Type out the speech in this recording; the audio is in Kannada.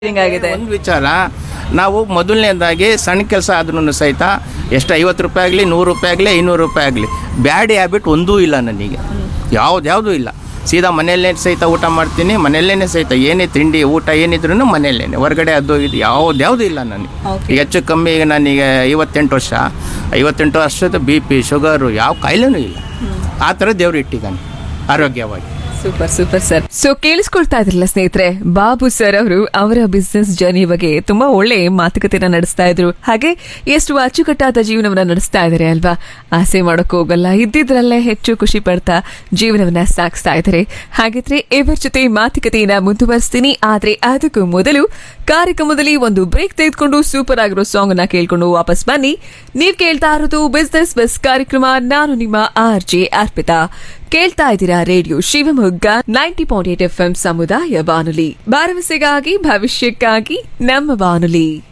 ಆಗಿದೆ ಒಂದು ವಿಚಾರ ನಾವು ಮೊದಲನೇದಾಗಿ ಸಣ್ಣ ಕೆಲಸ ಆದ್ರೂ ಸಹಿತ ಎಷ್ಟು ಐವತ್ತು ರೂಪಾಯಿ ಆಗಲಿ ನೂರು ರೂಪಾಯಿ ಆಗಲಿ ಐನೂರು ರೂಪಾಯಿ ಆಗಲಿ ಬ್ಯಾಡ್ ಹ್ಯಾಬಿಟ್ ಒಂದೂ ಇಲ್ಲ ನನಗೆ ಯಾವ್ದು ಯಾವುದೂ ಇಲ್ಲ ಸೀದಾ ಮನೆಯಲ್ಲೇ ಸಹಿತ ಊಟ ಮಾಡ್ತೀನಿ ಮನೆಯಲ್ಲೇ ಸಹಿತ ಏನೇ ತಿಂಡಿ ಊಟ ಏನಿದ್ರು ಮನೆಯಲ್ಲೇ ಹೊರಗಡೆ ಅದು ಇದು ಯಾವ್ದು ಯಾವುದೂ ಇಲ್ಲ ನನಗೆ Okay. ಈಗ ಹೆಚ್ಚು ಕಮ್ಮಿ ಈಗ ನನಗೆ ಐವತ್ತೆಂಟು ವರ್ಷ ಐವತ್ತೆಂಟು ವರ್ಷದ ಬಿ ಪಿ ಶುಗರು ಯಾವ ಕಾಯಿಲೆನೂ ಇಲ್ಲ ಆ ಥರ ದೇವ್ರು ಇಟ್ಟಿದ್ದಾನೆ ಆರೋಗ್ಯವಾಗಿ ಸೂಪರ್ ಸೂಪರ್ ಸರ್ ಸೊ ಕೇಳಿಸ್ಕೊಳ್ತಾ ಇದ್ರಲ್ಲ ಸ್ನೇಹಿತರೆ ಬಾಬು ಸರ್ ಅವರು ಅವರ ಬಿಸ್ನೆಸ್ ಜರ್ನಿ ಬಗ್ಗೆ ತುಂಬಾ ಒಳ್ಳೆ ಮಾತುಕತೆನ ನಡೆಸ್ತಾ ಇದ್ರು ಹಾಗೆ ಎಷ್ಟು ಅಚ್ಚುಕಟ್ಟಾದ ಜೀವನವನ್ನ ನಡೆಸ್ತಾ ಇದಾರೆ ಅಲ್ವಾ ಆಸೆ ಮಾಡೋಕ್ ಹೋಗಲ್ಲ ಇದ್ದಿದ್ರಲ್ಲೇ ಹೆಚ್ಚು ಖುಷಿ ಪಡ್ತಾ ಜೀವನವನ್ನ ಸಾಗಿಸ್ತಾ ಇದ್ದಾರೆ ಹಾಗಿದ್ರೆ ಇವರ ಜೊತೆ ಮಾತುಕತೆಯನ್ನ ಮುಂದುವರಿಸ್ತೀನಿ ಆದ್ರೆ ಅದಕ್ಕೂ ಮೊದಲು ಕಾರ್ಯಕ್ರಮದಲ್ಲಿ ಒಂದು ಬ್ರೇಕ್ ತೆಗೆದುಕೊಂಡು ಸೂಪರ್ ಆಗಿರೋ ಸಾಂಗ್ ಅನ್ನ ಕೇಳ್ಕೊಂಡು ವಾಪಸ್ ಬನ್ನಿ ನೀವ್ ಕೇಳ್ತಾ ಇರೋದು ಬಿಸ್ನೆಸ್ ಬಸ್ ಕಾರ್ಯಕ್ರಮ ನಾನು ನಿಮ್ಮ ಆರ್ ಜೆ ಅರ್ಪಿತಾ ಕೇಳ್ತಾ ಇದ್ದೀರಾ radio Shivamogga ninety point eight F M ಸಮುದಾಯ ಬಾನುಲಿ ಭರವಸೆಗಾಗಿ ಭವಿಷ್ಯಕ್ಕಾಗಿ ನಮ್ಮ ಬಾನುಲಿ